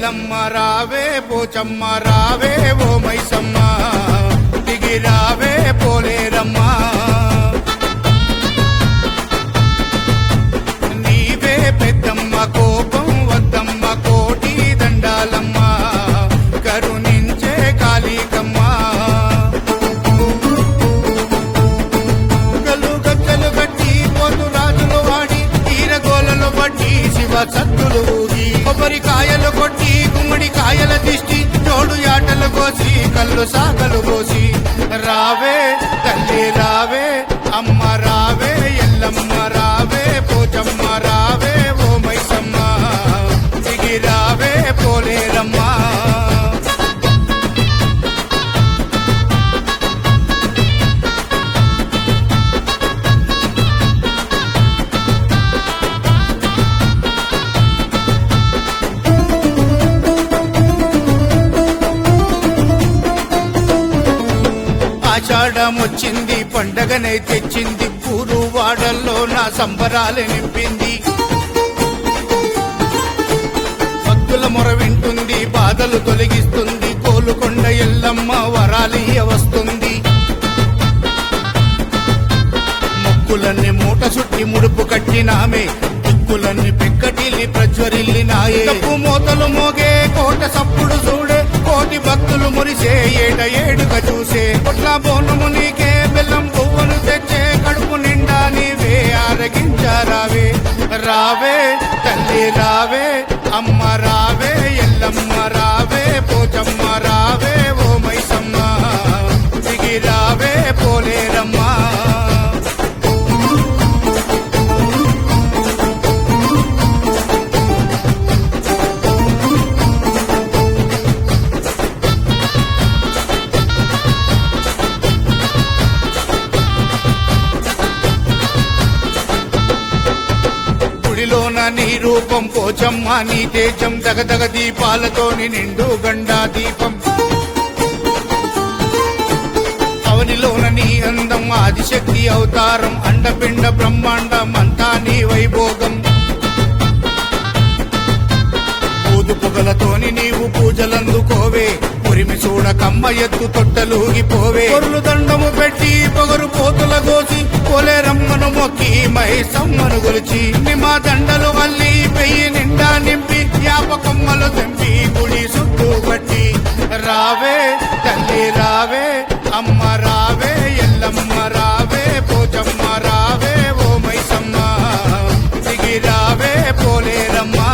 ఎల్లమ్మ రావే పోచమ్మ రావే ఓ మైసమ్మ దిగి రావే పోలేరమ్మ నీవే పెద్దమ్మ కోపం వద్దమ్మ కోటి దండాలమ్మ కరుణించే కాళీకమ్మ గల్లు గజ్జలు గట్టి పోతు రాజులు వాడి తీరగోలలో పట్టి శివ సత్తులు ఊగి కొబ్బరికాయలు కొట్టి గుమ్మడి కాయల దిష్టి జోడు యాటలు కోసి కళ్ళు సాగలు కోసి రావే తల్లి రావే అమ్మ రావే ఎల్లమ్మ రావే పోచమ్మ రావే ఓ మైసమ్మ దిగి రావే పోలేరమ్మా ఆషాఢం వచ్చింది పండగనే తెచ్చింది పూరు వాడల్లో నా సంబరాలు నింపింది భక్తుల మొర వింటుంది బాధలు తొలగిస్తుంది కోలుకొండ ఎల్లమ్మ వరాలియ వస్తుంది మొక్కులన్నీ మూట చుట్టి ముడుపు కట్టినామే దిక్కులన్నీ పెక్కటిల్లి ప్రజ్వరిల్లినాయే తప్పు మూతలు మోగే కోట సప్పుడు చూడే కోటి భక్తులు మురిసే ఏట ఏడుక చూసే పొట్ల బోనము నీకే బెల్లం పువ్వులు తెచ్చే కడుపు నిండా నీవే ఆరగించారావే రావే తల్లి రావే అమ్మ రావే ఎల్లమ్మ రావే పోచమ్మ రావే ఓ మైసమ్మ దిగి రావే పోలేరమ్మా గుడిలోన నీ రూపం పోచమ్మ నీ తేజం దగదగ దీపాలతోని నిండు గండా దీపం అవనిలోన నీ అందం ఆదిశక్తి అవతారం అండపిండ బ్రహ్మాండం అంతా నీ వైభోగం ఊదు పొగలతోని నీవు పూజలందుకోవే ఉరిమి చూడ కమ్మ ఎత్తు తొట్టలూగిపోవే పొరులు దండము పెట్టి పొగరు పోతుల గోసి కోలేరమ్మను మొక్కి మహేశమ్మను గొలిచి నిమ్మ దండలు వల్లి పెయ్యి నిండా నింపి యాప కొమ్మలు తెంపి గుడి చుట్టూ పట్టి రావే తల్లి రావే అమ్మ రావే ఎల్లమ్మ రావే పోచమ్మ రావే ఓ మైసమ్మ దిగి రావే పోలేరమ్మా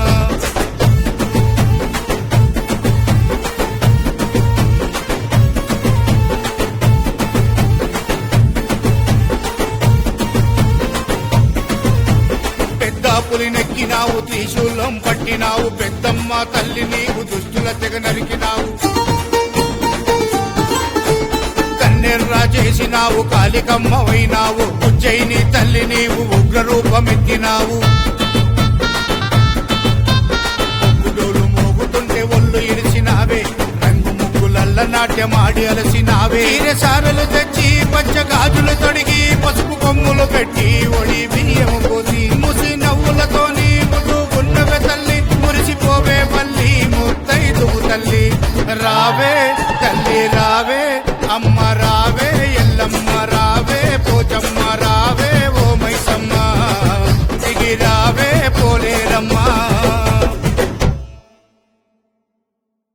పెద్ద పులి నెక్కినావు త్రిశూలం పట్టినావు పెద్దమ్మ తల్లి నీవు దుష్టుల తెగ నరికినావు కన్నెర్రా చేసినావు కాలికమ్మవైనావు ఉజ్జయిని తల్లి నీవు ఉగ్ర రూపమెత్తినావు ముగ్గుడోలు మోగుతుంటే ఒళ్ళు ఇరిసినావే రంగు ముగ్గులల్ల నాట్యమాడి అలసినావే సారలు తెచ్చి పచ్చ గాజులు